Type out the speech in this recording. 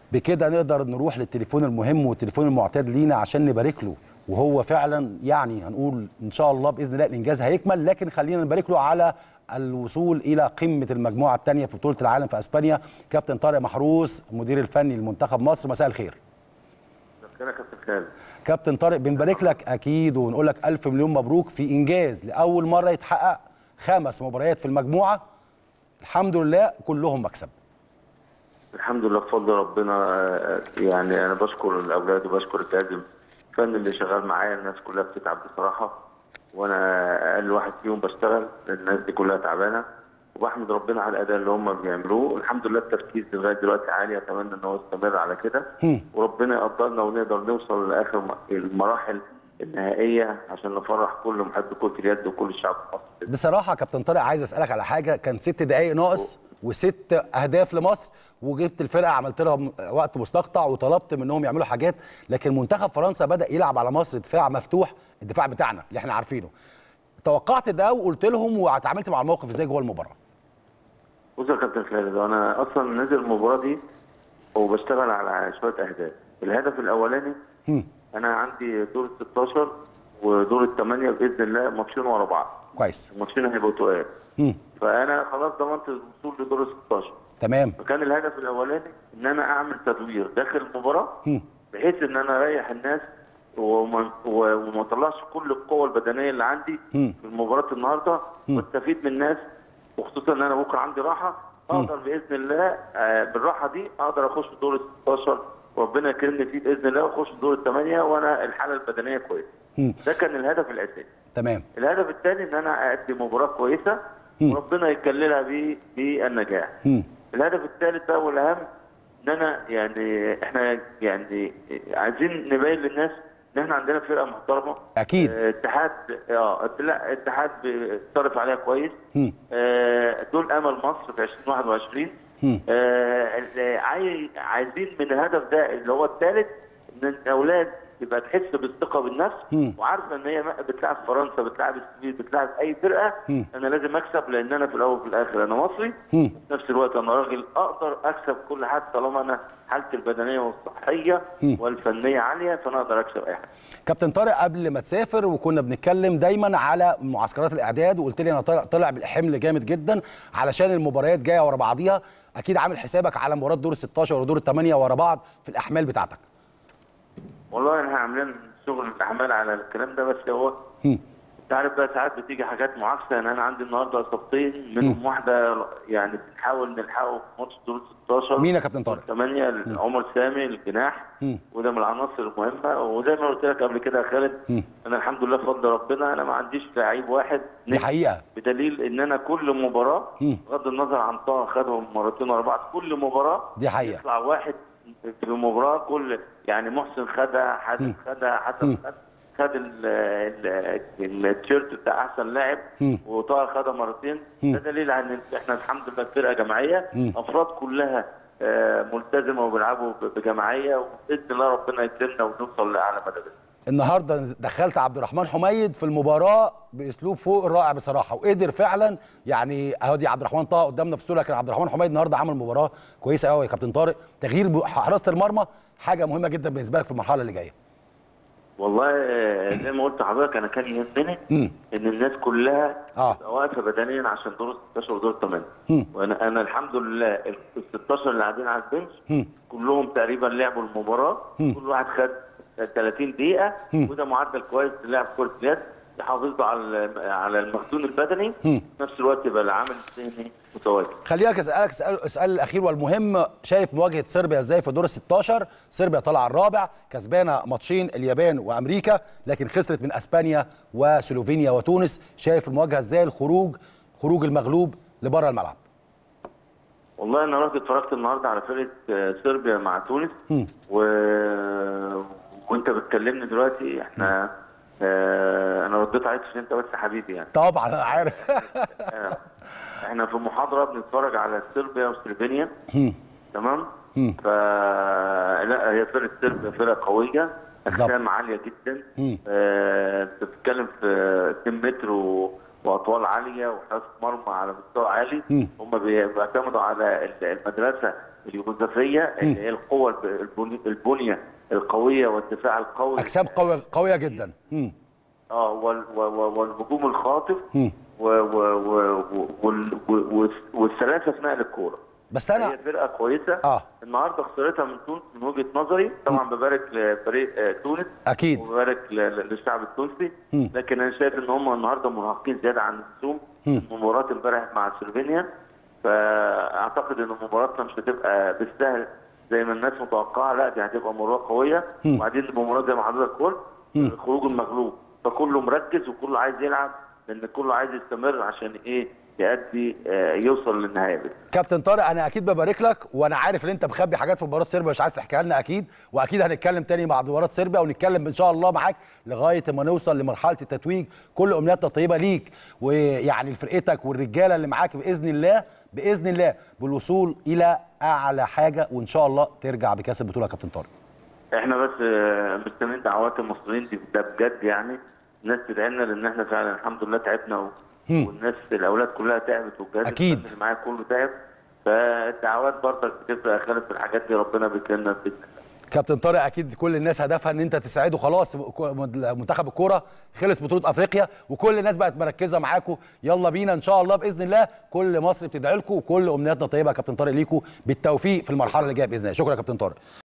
بكده نقدر نروح للتليفون المهم والتليفون المعتاد لينا عشان نبارك له وهو فعلا يعني هنقول ان شاء الله باذن الله الانجاز هيكمل لكن خلينا نبارك له على الوصول الى قمه المجموعه الثانيه في بطوله العالم في اسبانيا كابتن طارق محروس المدير الفني لمنتخب مصر مساء الخير كده كابتن خالد كابتن طارق بنبارك لك اكيد ونقول لك الف مليون مبروك في انجاز لاول مره يتحقق خمس مباريات في المجموعه الحمد لله كلهم مكسب الحمد لله بفضل ربنا آه، يعني انا بشكر الاولاد وبشكر الجهاز الفني اللي شغال معايا الناس كلها بتتعب بصراحه وانا اقل واحد فيهم بشتغل الناس دي كلها تعبانه وبحمد ربنا على الاداء اللي هم بيعملوه الحمد لله التركيز لغايه دلوقتي عالي اتمنى ان هو يستمر على كده وربنا يقدرنا ونقدر نوصل لاخر م- المراحل النهائيه عشان نفرح كل محب كره اليد وكل الشعب المصري بصراحه كابتن طارق عايز اسالك على حاجه كان ست دقائق ناقص وست اهداف لمصر وجبت الفرقه عملت لها وقت مستقطع وطلبت منهم يعملوا حاجات لكن منتخب فرنسا بدا يلعب على مصر دفاع مفتوح الدفاع بتاعنا اللي احنا عارفينه توقعت ده وقلت لهم واتعاملت مع الموقف ازاي جوه المباراه بص يا كابتن خالد انا اصلا نازل المباراه دي وبشتغل على شويه اهداف الهدف الاولاني هم. انا عندي دور ال 16 ودور الثمانيه باذن الله ماتشين ورا بعض كويس الماتشين هيبقوا تقال هم. فانا خلاص ضمنت الوصول لدور ال 16 تمام فكان الهدف الاولاني ان انا اعمل تدوير داخل المباراه هم. بحيث ان انا اريح الناس وما و- وما اطلعش كل القوه البدنيه اللي عندي مم. في مباراه النهارده واستفيد من الناس وخصوصا ان انا بكره عندي راحه اقدر باذن الله آه، بالراحه دي اقدر اخش دور ال 16 وربنا يكرمني فيه باذن الله واخش دور الثمانيه وانا الحاله البدنيه كويسه. مم. ده كان الهدف الاساسي. تمام الهدف الثاني ان انا اقدم مباراه كويسه وربنا يكللها بي بالنجاح. هم. الهدف الثالث بقى والاهم ان انا يعني احنا يعني عايزين نبين للناس ان احنا عندنا فرقه محترمه أكيد. آه، اتحاد اه لا اتحاد صرف عليها كويس هم. آه، دول امل مصر في 2021 هم. آه، ال- عاي- عايزين من الهدف ده اللي هو الثالث ان الاولاد تبقى تحس بالثقه بالنفس مم. وعارفه ان هي بتلعب فرنسا بتلعب السويد بتلعب اي فرقه مم. انا لازم اكسب لان انا في الاول وفي الاخر انا مصري مم. في نفس الوقت انا راجل اقدر اكسب كل حد طالما انا حالتي البدنيه والصحيه مم. والفنيه عاليه فانا اقدر اكسب اي حد كابتن طارق قبل ما تسافر وكنا بنتكلم دايما على معسكرات الاعداد وقلت لي انا طالع طالع بالحمل جامد جدا علشان المباريات جايه ورا بعضيها اكيد عامل حسابك على مباراه دور ال 16 ودور الثمانيه ورا بعض في الاحمال بتاعتك والله احنا عاملين شغل الاعمال على الكلام ده بس هو هم. انت عارف بقى ساعات بتيجي حاجات معاكسه يعني انا عندي النهارده اصابتين منهم واحده يعني بنحاول نلحقه في ماتش دور 16 مين يا كابتن طارق؟ 8 عمر سامي الجناح مم. وده من العناصر المهمه وزي ما قلت لك قبل كده يا خالد مم. انا الحمد لله بفضل ربنا انا ما عنديش لعيب واحد دي نجم. حقيقه بدليل ان انا كل مباراه مم. بغض النظر عن طه خدهم مرتين ورا بعض كل مباراه دي حقيقه يطلع واحد في مباراه كل يعني محسن خدها حاتم خدها حسن خد خد ال- ال- التيشيرت بتاع احسن لاعب مم. وطه خدها مرتين ده دليل على ان احنا الحمد لله فرقه جماعيه مم. افراد كلها آه، ملتزمه وبيلعبوا ب- بجماعيه وباذن الله ربنا يكرمنا ونوصل لاعلى مدى بإذن الله. النهارده دخلت عبد الرحمن حميد في المباراه باسلوب فوق الرائع بصراحه وقدر فعلا يعني اهو دي عبد الرحمن طه قدامنا في الصوره لكن عبد الرحمن حميد النهارده عمل مباراه كويسه قوي يا كابتن طارق تغيير ب- حراسه المرمى حاجه مهمه جدا بالنسبه لك في المرحله اللي جايه والله آه، زي ما قلت لحضرتك انا كان يهمني مم. ان الناس كلها آه. تبقى واقفه بدنيا عشان دور 16 ودور 8 مم. وانا انا الحمد لله ال 16 اللي قاعدين على البنش مم. كلهم تقريبا لعبوا المباراه مم. كل واحد خد 30 دقيقه مم. وده معدل كويس للاعب كره اليد يحافظ على ال- على المخزون البدني مم. في نفس الوقت يبقى العامل الذهني متواجد خليني اسالك اسال السؤال الاخير والمهم شايف مواجهه صربيا ازاي في دور ال 16 صربيا طالعه الرابع كسبانه ماتشين اليابان وامريكا لكن خسرت من اسبانيا وسلوفينيا وتونس شايف المواجهه ازاي الخروج خروج المغلوب لبره الملعب والله انا رحت اتفرجت النهارده على فرقه آه، صربيا مع تونس مم. و... وانت بتكلمني دلوقتي احنا آه انا رديت عليك عشان انت بس حبيبي يعني طبعا انا عارف آه. احنا في محاضره بنتفرج على صربيا وسلوفينيا مم. تمام مم. ف لا هي فرقه صربيا فرقه قويه بالظبط. اجسام عاليه جدا مم. آه، انت بتتكلم في 2 متر و... واطوال عاليه وحراسه مرمى على مستوى عالي مم. هم بي- بيعتمدوا على ال- المدرسه اليوغوسلافيه اللي هي القوه الب- البني- البنيه القويه والدفاع القوي اجسام قويه قويه جدا مم. اه وال و- و- والهجوم الخاطف و و و و وال- و- و- والسلاسه في نقل الكوره بس انا هي فرقه كويسه آه. النهارده خسارتها من تونس من وجهه نظري طبعا ببارك لفريق آه، تونس أكيد. وببارك ل- ل- للشعب التونسي لكن انا شايف ان هم النهارده مرهقين زياده عن اللزوم مباراه امبارح مع سلوفينيا فاعتقد ان مباراتنا مش هتبقى بالسهل زي ما الناس متوقعه لا دي هتبقى مباراه قويه وبعدين المباراه زي ما حضرتك قلت خروج المغلوب فكله مركز وكله عايز يلعب لان كله عايز يستمر عشان ايه يأدي آه، يوصل للنهايه بس. كابتن طارق انا اكيد ببارك لك وانا عارف ان انت مخبي حاجات في مباراه صربيا مش عايز تحكيها لنا اكيد واكيد هنتكلم تاني مع مباراه صربيا ونتكلم ان شاء الله معاك لغايه ما نوصل لمرحله التتويج كل امنياتنا طيبه ليك ويعني لفرقتك والرجاله اللي معاك باذن الله باذن الله بالوصول الى اعلى حاجه وان شاء الله ترجع بكاس البطوله يا كابتن طارق احنا بس آه، مستنيين دعوات المصريين دي ده بجد يعني الناس تدعي لنا لان احنا فعلا الحمد لله تعبنا و... والناس الاولاد كلها تعبت والجهاز أكيد. الفني اللي معايا كله تعب فالدعوات برضك بتبقى يا خالد في الحاجات دي ربنا بيكرمنا باذن الله كابتن طارق اكيد كل الناس هدفها ان انت تساعده خلاص منتخب الكوره خلص بطوله افريقيا وكل الناس بقت مركزه معاكم يلا بينا ان شاء الله باذن الله كل مصر بتدعي لكم وكل امنياتنا طيبه يا كابتن طارق ليكم بالتوفيق في المرحله اللي جايه باذن الله شكرا يا كابتن طارق